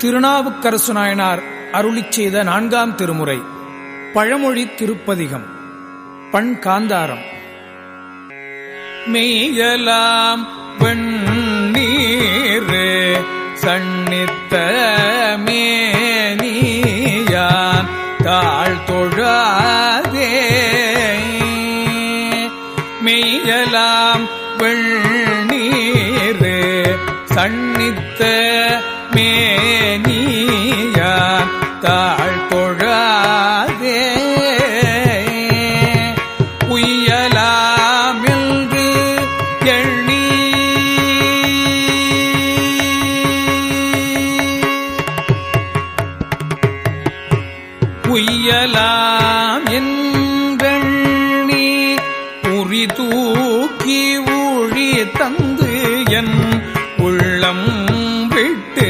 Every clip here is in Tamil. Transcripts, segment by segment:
திருநாவுக்கரசு நாயனார் அருளிச் செய்த நான்காம் திருமுறை பழமொழி திருப்பதிகம் பண் காந்தாரம் மெய்யலாம் வெண்ணீரே சண்ணித்த மேனியான் தாழ் தொழாதே மெய்யலாம் வெண்ணீரே சண்ணித்த மேனியான் தாழ் தொழாதே உய்யலாம் என்று எண்ணி உய்யலாம் என்றெண்ணி உரி தூக்கி ஊழி தந்து என் உள்ளம் விட்டு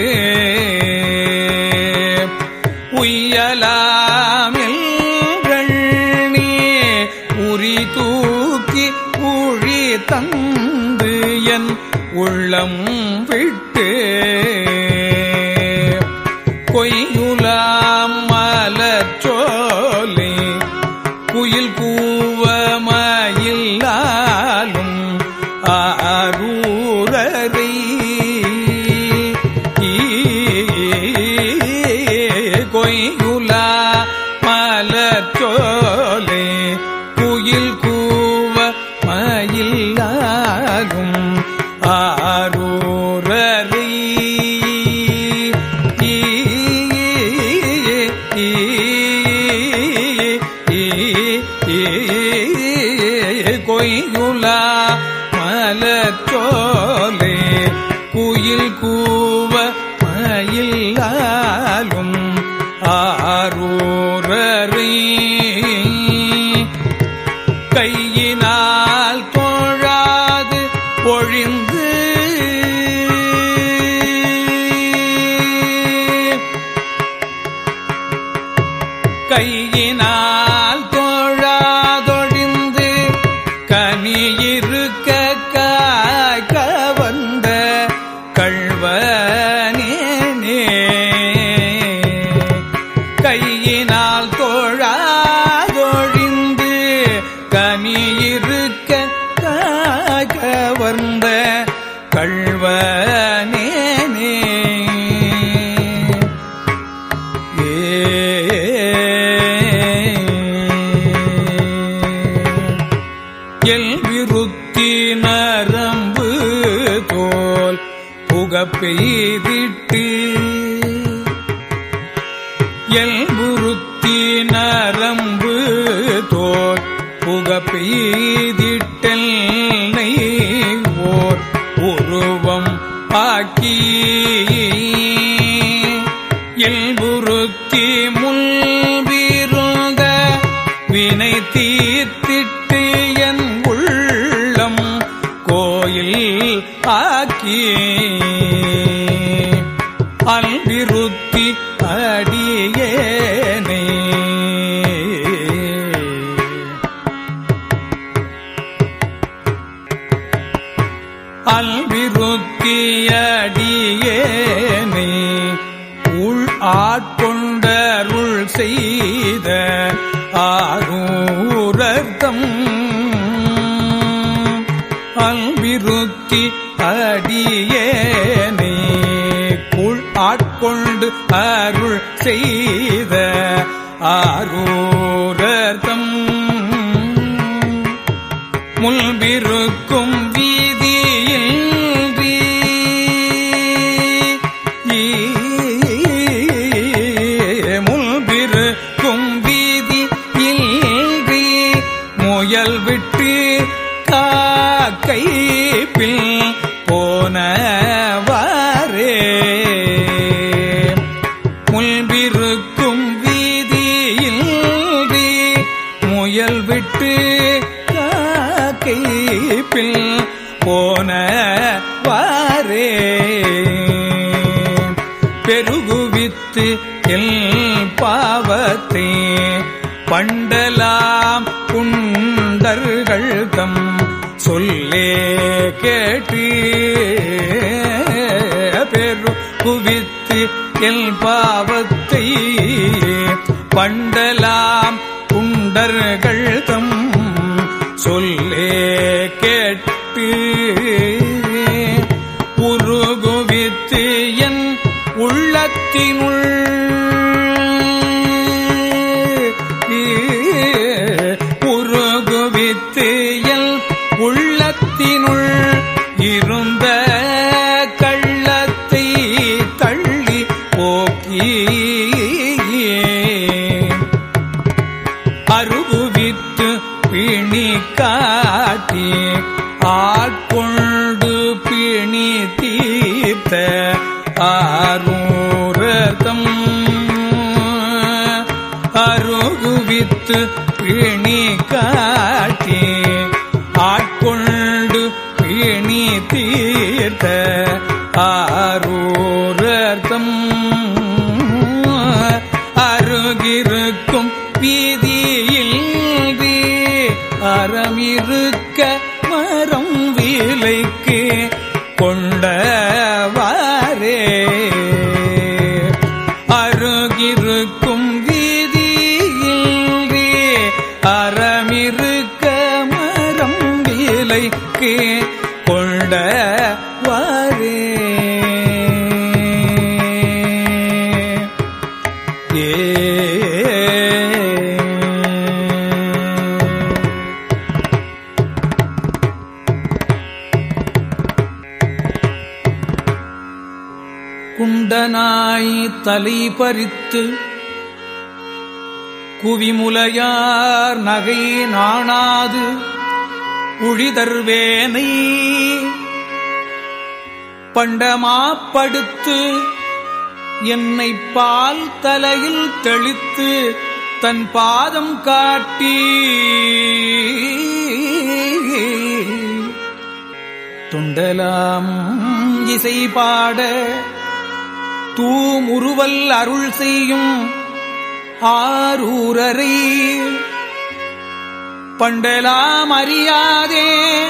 உய்யலாம் என்றெண்ணி உரி தூக்கி ஊழி தந்து என் உள்ளம் விட்டு கொய்யுலாம் மலச்சோலை குயில் கூவமயிலாலும் ஆரூரரை கொய்யுலா மலச்சோலை குயில் கூவ மயிலாகும் ஆரூரரை கொய்யுலா மலச்சோலை குயில் கூவ மயிலாலும் ஆரூரரை கையினால் தோழாது ஒழிந்து கையினால் தோழாதொழிந்து கனியிருக்க காக்க வந்த கள்வனேனே கையினால் தோழாதொழிந்து கனியிருக்க காக்க வந்த கள்வனேனே எல் விருத்தி நரம்பு தோல் புகப்பெய்திட்டு எல் விருத்தி நரம்பு தோல் புகப்பெய்திட்டெல்லை ஓர் உருவம் ஆக்கி எல்புருத்தி முன்பிருந்த வினை தீர்த்திட்டு என் உள்ளம் கோயில் ஆக்கி அல்விருத்தி அடியேனே அல்விருத்தியடியேனே உள் ஆட்கொண்டருள் செய்த ஆரூரர்த்தம் அல்விருத்தி அடியேனே உள் ஆட்கொண்டு அருள் செய்த ஆரூரர்த்தம் முல்பிருக்கும் வீதியில் முல்பிருக்கும் வீதி இல்வி முயல் விட்டு காக்கை பில் போனவாரே முல்பிருக்கும் வீதியில் முயல் விட்டு காக்கை பில் போனவாரே பெருகுவித்து எல் பாவத்தே பண்டலாம் குண்டர்கள் தம் சொல்லே கேட்டு பெரு குவித்து எல் பாவத்தை பண்டலாம் குண்டர்கள் தம் சொல்லே கேட்டு உருகுவித்து என் உள்ளத்தினுள் உருகுவித்து எல் உள்ளத்தினுள் இருந்த கள்ளத்தை தள்ளி போக்கி அருகுவித்து பிணி காட்டி ஆட்கொண்டு பிணி தீர்த்த ஆரூரதம் அருகுவித்து பிணி காட்டி ஆட்கொண்டு பிணி தீர்த்த ஆரூரதம் அருகிருக்கும் வீதியில் அறமிருக்க மரம் விலைக்கு கொண்டவாரே அருகிருக்கும் வீதியில் அறமிருக்க மரம் விலைக்கு கொண்டவாரே ஏ குண்டனாய் தலை பறித்து குவிமுலையார் நகை நாணாது உழிதர்வேனை பண்டமாப்படுத்து என்னை பால் தலையில் தெளித்து தன் பாதம் காட்டி துண்டலாம் இசை பாட தூமுருவல் அருள் செய்யும் ஆரூரரை பண்டலாம் அறியாதே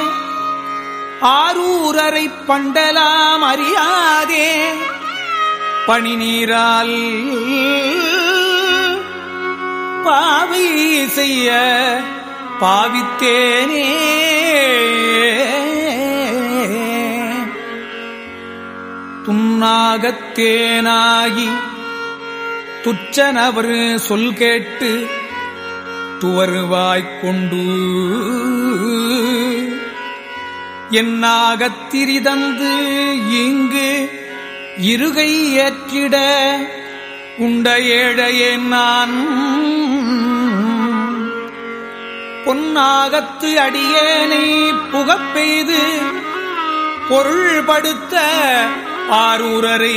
ஆரூரரை பண்டலாம் அறியாதே பனி நீரால் பாவை செய்ய பாவித்தேனே துன்னாகத்தேனாகி துச்சனவர் சொல் கேட்டு துவருவாய்க் கொண்டு என்னாகத்திரிதந்து இங்கு இருகை ஏற்றிட உண்ட ஏழையே நான் பொன்னாகத்து அடியேனை புகப்பெய்து பொருள்படுத்த ஆரூரரை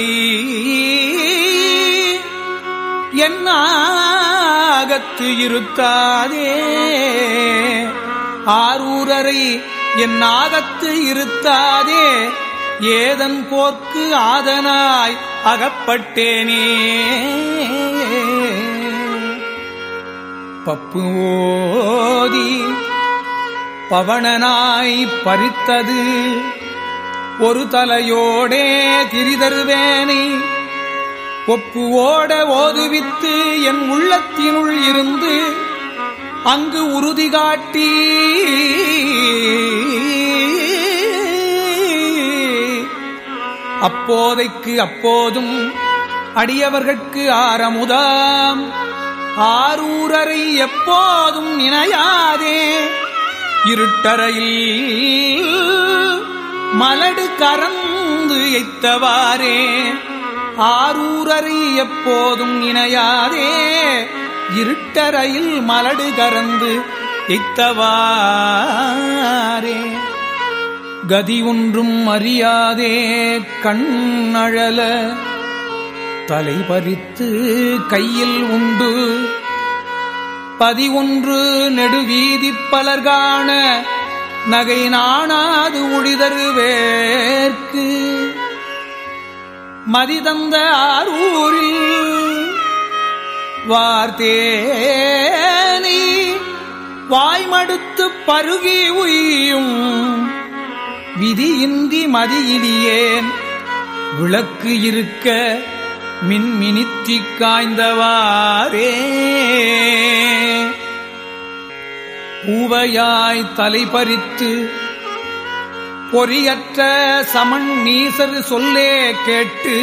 என்னாகத்து இருத்தாதே ஆரூரரை என் நாகத்து இருத்தாதே ஏதன் போர்க்கு ஆதனாய் அகப்பட்டேனே பப்பு ஓதி பவனனாய் பறித்தது ஒரு தலையோடே திரிதருவேனை ஒப்பு ஓட ஓதுவித்து என் உள்ளத்தினுள் இருந்து அங்கு உறுதி காட்டி அப்போதைக்கு அப்போதும் அடியவர்கட்கு ஆரமுதாம் ஆரூரரை எப்போதும் நினையாதே இருட்டறையில் மலடு கறந்து எய்த்தவாறே ஆரூரரை எப்போதும் இணையாதே இருட்டறையில் மலடு கறந்து எய்த்தவாறே கதி ஒன்றும் அறியாதே கண்ணழல தலை பறித்து கையில் உண்டு பதிவொன்று நெடுவீதி பலர்காண நகை நாணாது உழிதருவேற்கு மதிதந்த ஆரூரில் வார்த்தேனி வாய்மடுத்து பருகி உய்யும் விதியின்றி மதியிலியேன் விளக்கு இருக்க மின்மினித்தி காய்ந்தவாரே பூவையாய் தலைபறித்து பொறியற்ற சமன் நீசர் சொல்லே கேட்டு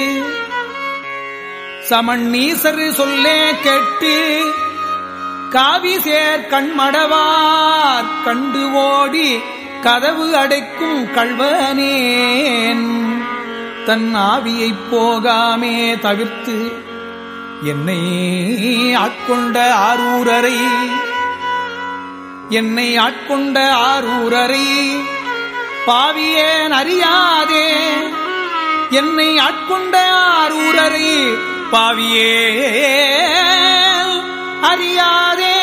சமன் நீசர் சொல்லே கேட்டு காவிசேர் கண்மடவார் கண்டு ஓடி கதவு அடைக்கும் கள்வனேன் தன் ஆவியைப் போகாமே தவிர்த்து என்னை ஆட்கொண்ட ஆரூரரை என்னை ஆட்கொண்ட ஆரூரரை பாவியேன் அறியாதே என்னை ஆட்கொண்ட ஆரூரரை பாவியே அறியாதே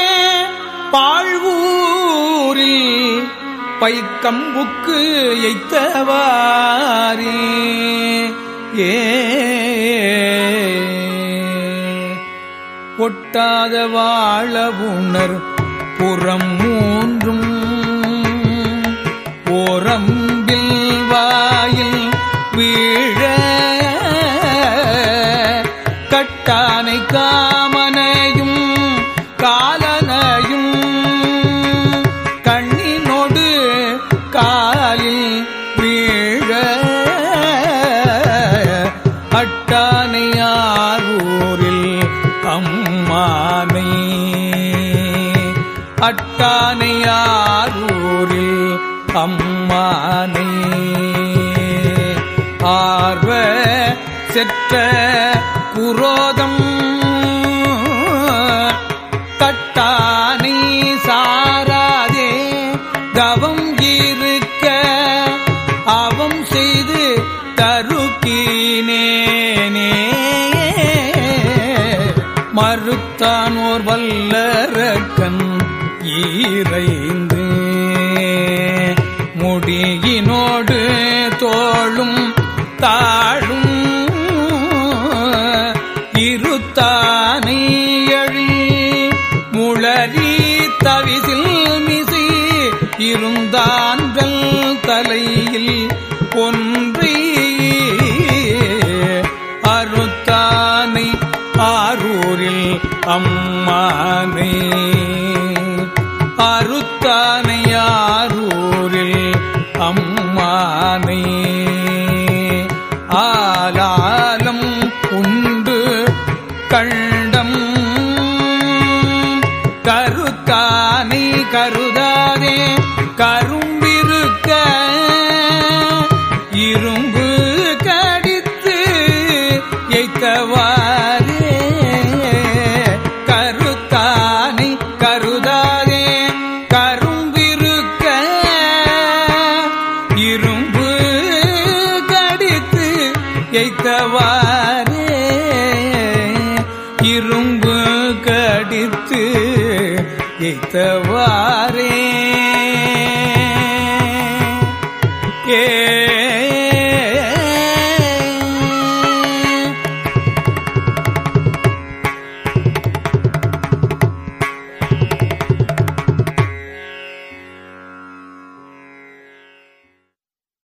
பாழ்வூரில் பைக்கம்புக்கு எய்த்தவாரே ஏ ஒட்டாத வாழவுணர் புறம் மூன்றும் ஓரம்பில் வாயில் வீழ கட்டானை காமனையும் காலனையும் கண்ணினோடு காலில் வீழ அட்டானையாரூரில் அம்மானை அட்டானையாரூரில் அம்மானை ஆர்வ செற்ற குரோதம் தட்டானை சாராதே தவம் இருக்க அவம் செய்து தருக்கினேனே மறுத்தான் ஓர் வல்லரக்கன் ஈரைந்து முடியினோடு தோளும் தாழும் இருத்தானை எழி முளரி தவிசில் மிசி இருந்தான்கள் தலையில் ஒன்றி அறுத்தானை ஆரூரில் அம்மானை அறுத்தானை ஆரூரில் அம்மானை ஆலாலம் உண்டு கண்டம் கருத்தானை கருதாதே கரும்பிருக்க இரும்பு கடித்து எய்த்தவாரே கருத்தானை கருதாதே கரும்பிருக்க இரும்பு கடித்து எய்த்தவாரே இரும்பு கடித்து எய்த்தவாரே